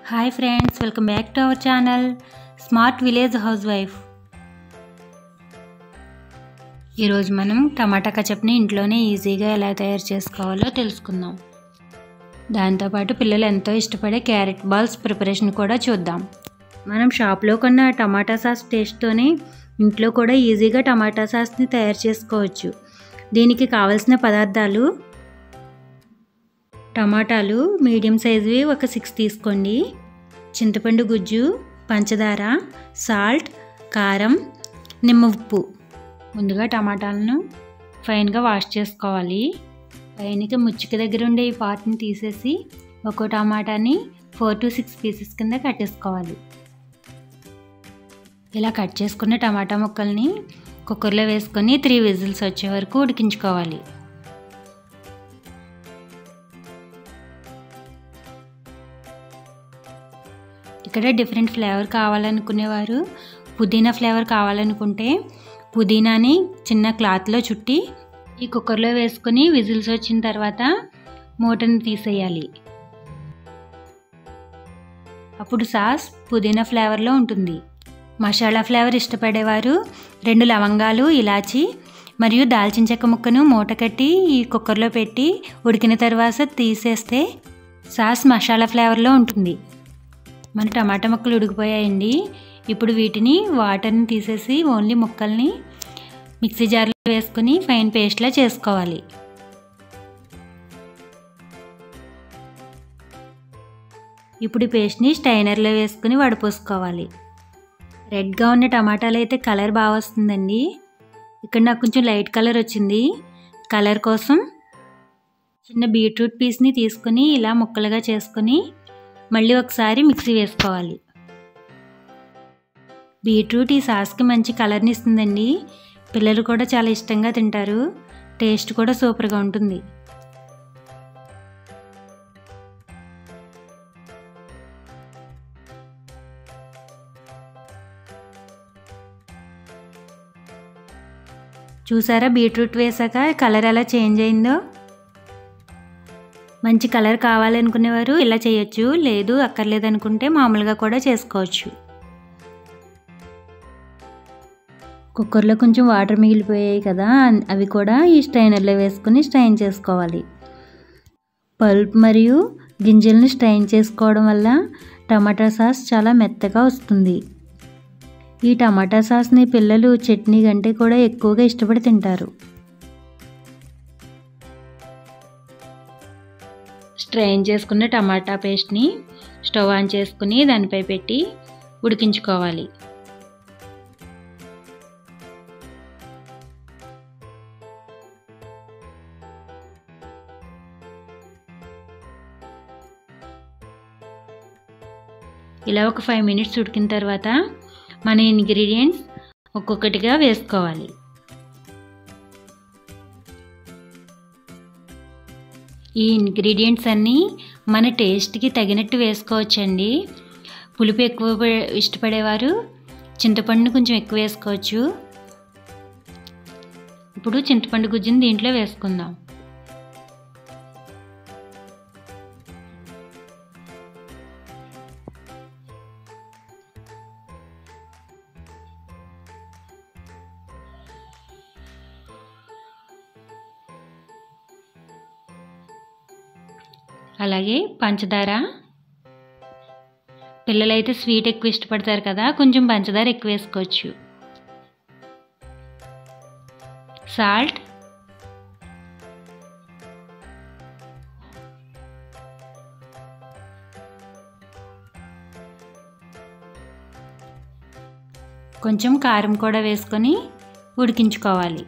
hi friends welcome back to our channel smart village housewife ఈరోజు మనం టమాటా కచప్ని ఇంట్లోనే ఈజీగా ఎలా తయారు చేసుకోవాలో తెలుసుకుందాం దాంతోపాటు పిల్లలు ఎంతో ఇష్టపడే క్యారెట్ బాల్స్ ప్రిపరేషన్ కూడా చూద్దాం మనం షాప్లో కొన్న టమాటా సాస్ టేస్ట్తోనే ఇంట్లో కూడా ఈజీగా టమాటా సాస్ని తయారు చేసుకోవచ్చు దీనికి కావలసిన పదార్థాలు టమాటాలు మీడియం సైజువి ఒక సిక్స్ తీసుకోండి చింతపండు గుజ్జు పంచదార సాల్ట్ కారం నిమ్మ ఉప్పు ముందుగా టమాటాలను ఫైన్గా వాష్ చేసుకోవాలి పైనకి ముచ్చిక దగ్గర ఉండే ఈ పార్ట్ని తీసేసి ఒక్కో టమాటాని ఫోర్ టు సిక్స్ పీసెస్ కింద కట్టేసుకోవాలి ఇలా కట్ చేసుకున్న టమాటా ముక్కల్ని కుక్కర్లో వేసుకొని త్రీ విజిల్స్ వచ్చే వరకు ఉడికించుకోవాలి ఇక్కడ డిఫరెంట్ ఫ్లేవర్ కావాలనుకునేవారు పుదీనా ఫ్లేవర్ కావాలనుకుంటే పుదీనాని చిన్న క్లాత్లో చుట్టి ఈ కుక్కర్లో వేసుకొని విజిల్స్ వచ్చిన తర్వాత మూటని తీసేయాలి అప్పుడు సాస్ పుదీనా ఫ్లేవర్లో ఉంటుంది మసాలా ఫ్లేవర్ ఇష్టపడేవారు రెండు లవంగాలు ఇలాచి మరియు దాల్చిన చెక్క ముక్కను మూట కట్టి ఈ కుక్కర్లో పెట్టి ఉడికిన తర్వాత తీసేస్తే సాస్ మసాలా ఫ్లేవర్లో ఉంటుంది మన టమాటా ముక్కలు ఉడికిపోయాయండి ఇప్పుడు వీటిని వాటర్ని తీసేసి ఓన్లీ ముక్కల్ని మిక్సీ జార్లో వేసుకొని ఫైన్ పేస్ట్లా చేసుకోవాలి ఇప్పుడు ఈ పేస్ట్ని స్టైనర్లో వేసుకుని వడపోసుకోవాలి రెడ్గా ఉన్న టమాటాలు అయితే కలర్ బాగా వస్తుందండి ఇక్కడ నాకు కొంచెం లైట్ కలర్ వచ్చింది కలర్ కోసం చిన్న బీట్రూట్ పీస్ని తీసుకొని ఇలా ముక్కలుగా చేసుకొని మళ్ళీ ఒకసారి మిక్సీ వేసుకోవాలి బీట్రూట్ ఈ సాస్కి మంచి కలర్ని ఇస్తుందండి పిల్లలు కూడా చాలా ఇష్టంగా తింటారు టేస్ట్ కూడా సూపర్గా ఉంటుంది చూసారా బీట్రూట్ వేసాక కలర్ ఎలా చేంజ్ అయిందో మంచి కలర్ కావాలనుకునేవారు ఇలా చేయొచ్చు లేదు అక్కర్లేదు అనుకుంటే మామూలుగా కూడా చేసుకోవచ్చు కుక్కర్లో కొంచెం వాటర్ మిగిలిపోయాయి కదా అవి కూడా ఈ స్ట్రైనర్లో వేసుకుని స్ట్రైన్ చేసుకోవాలి పల్ప్ మరియు గింజల్ని స్ట్రైన్ చేసుకోవడం వల్ల టమాటా సాస్ చాలా మెత్తగా వస్తుంది ఈ టమాటా సాస్ని పిల్లలు చట్నీ కంటే కూడా ఎక్కువగా ఇష్టపడి తింటారు స్ట్రెయిన్ చేసుకున్న టమాటా పేస్ట్ని స్టవ్ ఆన్ చేసుకుని దానిపై పెట్టి ఉడికించుకోవాలి ఇలా ఒక ఫైవ్ మినిట్స్ ఉడికిన తర్వాత మన ఇంగ్రీడియంట్స్ ఒక్కొక్కటిగా వేసుకోవాలి ఈ ఇంగ్రీడియంట్స్ అన్నీ మన టేస్ట్కి తగినట్టు వేసుకోవచ్చండి పులుపు ఎక్కువ ఇష్టపడేవారు చింతపండుని కొంచెం ఎక్కువ వేసుకోవచ్చు ఇప్పుడు చింతపండు గుజ్జుని దీంట్లో వేసుకుందాం అలాగే పంచదార పిల్లలైతే స్వీట్ ఎక్కువ ఇష్టపడతారు కదా కొంచెం పంచదార ఎక్కువ వేసుకోవచ్చు సాల్ట్ కొంచెం కారం కూడా వేసుకొని ఉడికించుకోవాలి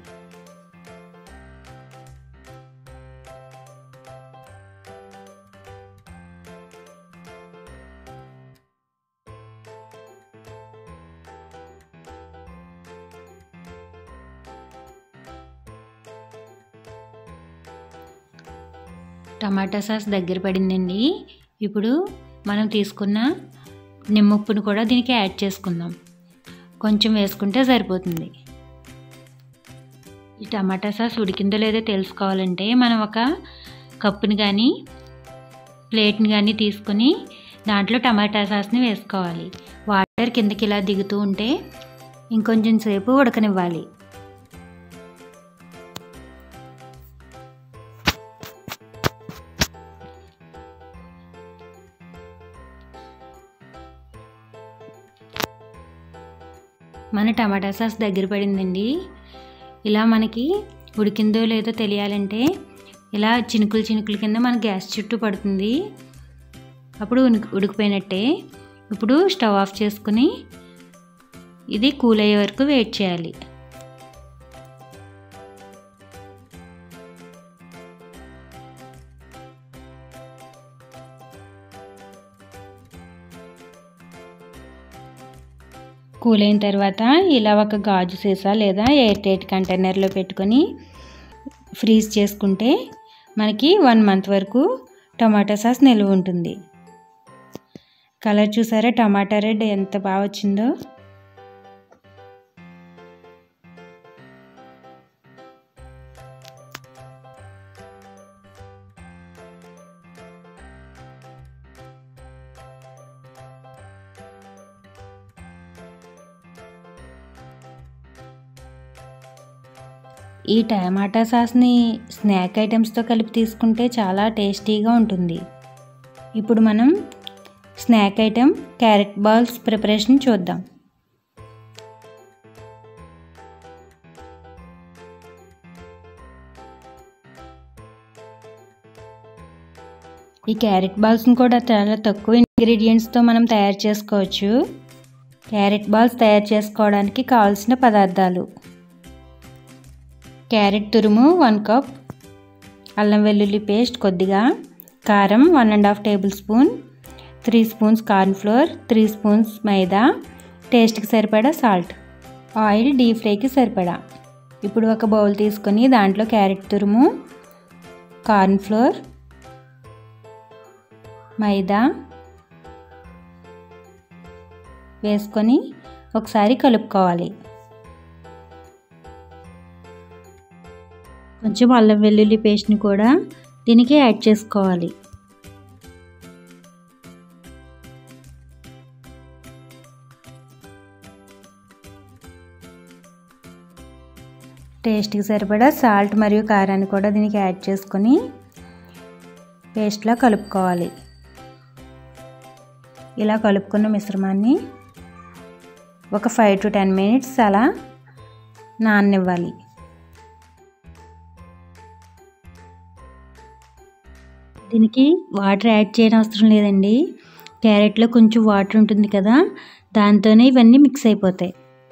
టమాటా సాస్ దగ్గర పడిందండి ఇప్పుడు మనం తీసుకున్న నిమ్మప్పును కూడా దీనికి యాడ్ చేసుకుందాం కొంచెం వేసుకుంటే సరిపోతుంది ఈ టమాటా సాస్ ఉడికిందో లేదో తెలుసుకోవాలంటే మనం ఒక కప్పుని కానీ ప్లేట్ని కానీ తీసుకొని దాంట్లో టమాటా సాస్ని వేసుకోవాలి వాటర్ కిందకి ఇలా దిగుతూ ఉంటే ఇంకొంచెం సేపు ఉడకనివ్వాలి మన టమాటా సాస్ దగ్గర పడిందండి ఇలా మనకి ఉడికిందో లేదో తెలియాలంటే ఇలా చినుకులు చినుకుల కింద మన గ్యాస్ చుట్టూ పడుతుంది అప్పుడు ఉనికి ఉడికిపోయినట్టే ఇప్పుడు స్టవ్ ఆఫ్ చేసుకుని ఇది కూల్ అయ్యే వరకు వెయిట్ చేయాలి కూల్ అయిన తర్వాత ఇలా ఒక గాజు సీసా లేదా ఎయిర్ టైట్ కంటైనర్లో పెట్టుకొని ఫ్రీజ్ చేసుకుంటే మనకి వన్ మంత్ వరకు టమాటా సాస్ నిల్వ ఉంటుంది కలర్ చూసారా టమాటా రెడ్ ఎంత బాగా వచ్చిందో ఈ టమాటా సాస్ని స్నాక్ ఐటమ్స్తో కలిపి తీసుకుంటే చాలా టేస్టీగా ఉంటుంది ఇప్పుడు మనం snack item carrot balls preparation చూద్దాం ఈ క్యారెట్ బాల్స్ని కూడా చాలా తక్కువ ఇంగ్రీడియంట్స్తో మనం తయారు చేసుకోవచ్చు క్యారెట్ బాల్స్ తయారు చేసుకోవడానికి కావాల్సిన పదార్థాలు క్యారెట్ తురుము వన్ కప్ అల్లం వెల్లుల్లి పేస్ట్ కొద్దిగా కారం one and half tablespoon three spoons corn flour three spoons maida టేస్ట్కి సరిపడా సాల్ట్ ఆయిల్ డీప్ ఫ్రైకి సరిపడా ఇప్పుడు ఒక బౌల్ తీసుకొని దాంట్లో క్యారెట్ తురుము కార్న్ ఫ్లోర్ మైదా వేసుకొని ఒకసారి కలుపుకోవాలి కొంచెం అల్లం వెల్లుల్లి పేస్ట్ని కూడా దీనికి యాడ్ చేసుకోవాలి టేస్ట్కి సరిపడా సాల్ట్ మరియు కారాన్ని కూడా దీనికి యాడ్ చేసుకొని పేస్ట్లా కలుపుకోవాలి ఇలా కలుపుకున్న మిశ్రమాన్ని ఒక ఫైవ్ టు టెన్ మినిట్స్ అలా నాననివ్వాలి దీనికి వాటర్ యాడ్ చేయని అవసరం లేదండి క్యారెట్లో కొంచెం వాటర్ ఉంటుంది కదా దాంతోనే ఇవన్నీ మిక్స్ అయిపోతాయి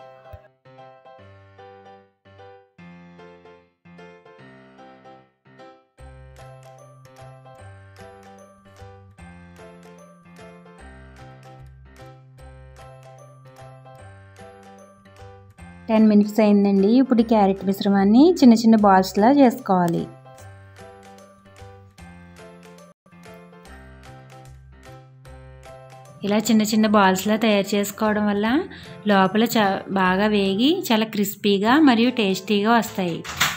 టెన్ మినిట్స్ అయిందండి ఇప్పుడు క్యారెట్ మిశ్రమాన్ని చిన్న చిన్న బాల్స్లా చేసుకోవాలి ఇలా చిన్న చిన్న బాల్స్లా తయారు చేసుకోవడం వల్ల లోపల చా బాగా వేగి చాలా క్రిస్పీగా మరియు టేస్టీగా వస్తాయి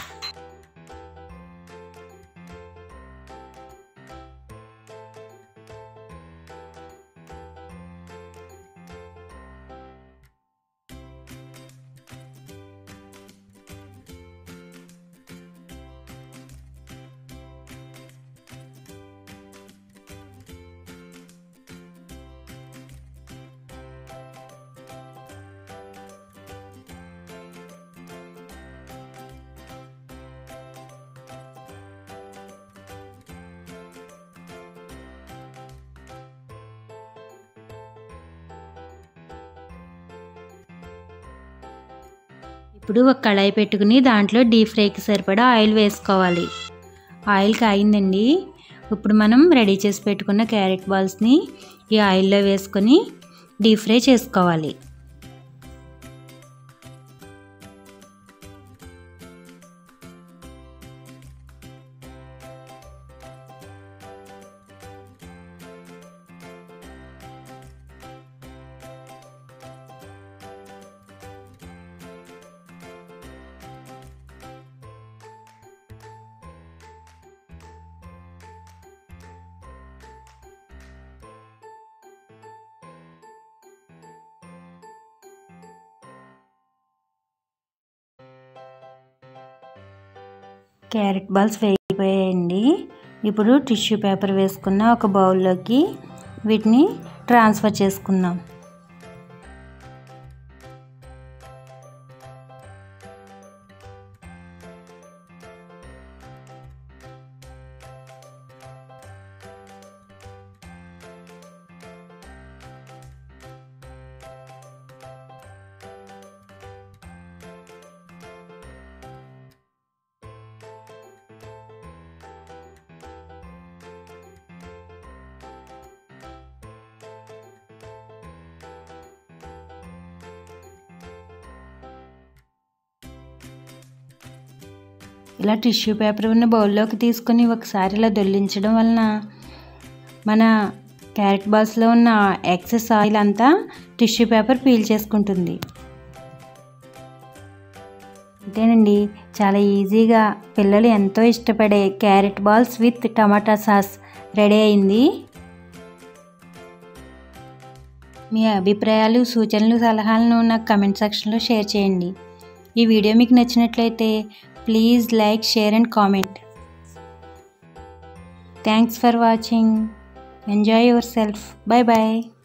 ఇప్పుడు ఒక కళాయి పెట్టుకుని దాంట్లో డీప్ ఫ్రైకి సరిపడా ఆయిల్ వేసుకోవాలి ఆయిల్ కాగిందండి ఇప్పుడు మనం రెడీ చేసి పెట్టుకున్న క్యారెట్ బాల్స్ని ఈ ఆయిల్లో వేసుకొని డీప్ ఫ్రై చేసుకోవాలి క్యారెట్ బాల్స్ వేగిపోయాయండి ఇప్పుడు టిష్యూ పేపర్ వేసుకున్న ఒక బౌల్లోకి వీటిని ట్రాన్స్ఫర్ చేసుకుందాం ఇలా టిష్యూ పేపర్ ఉన్న బౌల్లోకి తీసుకొని ఒకసారి ఇలా దొల్లించడం వలన మన క్యారెట్ బాల్స్లో ఉన్న ఎక్సెస్ ఆయిల్ అంతా టిష్యూ పేపర్ పీల్ చేసుకుంటుంది అంతేనండి చాలా ఈజీగా పిల్లలు ఎంతో ఇష్టపడే carrot balls with tomato sauce ready అయింది మీ అభిప్రాయాలు సూచనలు సలహాలను నాకు కమెంట్ సెక్షన్లో షేర్ చేయండి ఈ వీడియో మీకు నచ్చినట్లయితే please like share and comment thanks for watching enjoy yourself bye bye